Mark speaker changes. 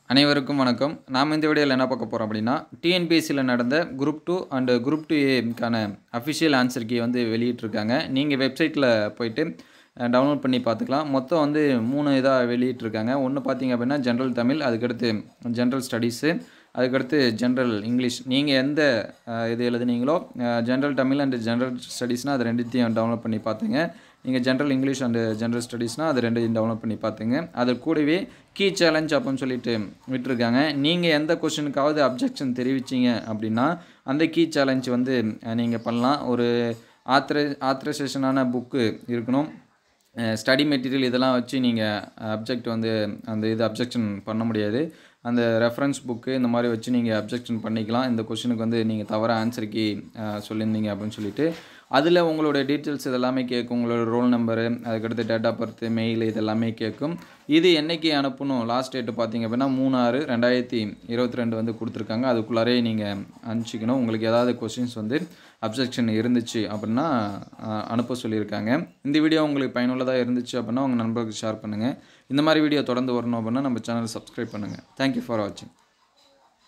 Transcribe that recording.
Speaker 1: அனைவருக்கும் வணக்கம் நாம் இந்த வீடியோவில் என்ன பார்க்க போகிறோம் அப்படின்னா டிஎன்பிஎஸ்சியில் நடந்த group two and group two ஏக்கான அஃபிஷியல் ஆன்சர் கீ வந்து வெளியிட்டிருக்காங்க நீங்கள் வெப்சைட்டில் போயிட்டு டவுன்லோட் பண்ணி பார்த்துக்கலாம் மொத்தம் வந்து மூணு இதாக வெளியிட்டிருக்காங்க ஒன்று பார்த்தீங்க அப்படின்னா ஜென்ரல் தமிழ் அதுக்கடுத்து ஜென்ரல் ஸ்டடீஸு அதுக்கடுத்து ஜென்ரல் இங்கிலீஷ் நீங்கள் எந்த அஹ், இது எழுதுனீங்களோ ஜென்ரல் தமிழ் அண்ட் ஜென்ரல் ஸ்டடீஸ்னால் அது ரெண்டுத்தையும் டவுன்லோட் பண்ணி பார்த்துங்க நீங்கள் ஜென்ரல் இங்கிலீஷ் அண்டு ஜென்ரல் ஸ்டடீஸ்னால் அது ரெண்டையும் டவுன்லோட் பண்ணி பார்த்துங்க அது கூடவே கீ சேலஞ்ச் அப்படின்னு சொல்லிட்டு விட்டுருக்காங்க நீங்கள் எந்த கொஷனுக்காவது அப்ஜெக்ஷன் தெரிவிச்சீங்க அப்படின்னா அந்த கீ சேலஞ்ச் வந்து நீங்கள் பண்ணலாம் ஒரு ஆத்ர ஆத்ரைசேஷனான புக்கு இருக்கணும் ஸ்டடி மெட்டீரியல் இதெல்லாம் வச்சு நீங்கள் அப்ஜெக்ட் வந்து அந்த இது அப்ஜெக்ஷன் பண்ண முடியாது அந்த ரெஃபரன்ஸ் புக்கு இந்த மாதிரி வச்சு நீங்கள் அப்ஜெக்ஷன் பண்ணிக்கலாம் இந்த கொஷனுக்கு வந்து நீங்கள் தவற ஆன்சருக்கு சொல்லியிருந்தீங்க அப்படின்னு சொல்லிட்டு அதில் உங்களோட டீட்டெயில்ஸ் இதெல்லாமே கேட்கும் உங்களோட ரோல் நம்பரு அதுக்கடுத்து டேட் ஆஃப் பர்த் மெயில் இதெல்லாமே கேட்கும் இது என்னைக்கு அனுப்பணும் லாஸ்ட் டேட்டு பார்த்தீங்க அப்படின்னா மூணு ஆறு ரெண்டாயிரத்தி இருபத்தி ரெண்டு வந்து கொடுத்துருக்காங்க அதுக்குள்ளாரே நீங்கள் அனுப்பிச்சிக்கணும் உங்களுக்கு ஏதாவது கொஷின்ஸ் வந்து அப்ஜெக்ஷன் இருந்துச்சு அப்படின்னா அஹ், அனுப்ப சொல்லியிருக்காங்க இந்த வீடியோ உங்களுக்கு பயனுள்ளதாக இருந்துச்சு அப்படின்னா உங்கள் நண்பர்களுக்கு ஷேர் பண்ணுங்கள் இந்த மாதிரி வீடியோ தொடர்ந்து வரணும் அப்படின்னா நம்ம சேனலை சப்ஸ்கிரைப் பண்ணுங்கள் தேங்க்யூ ஃபார் வாட்சிங்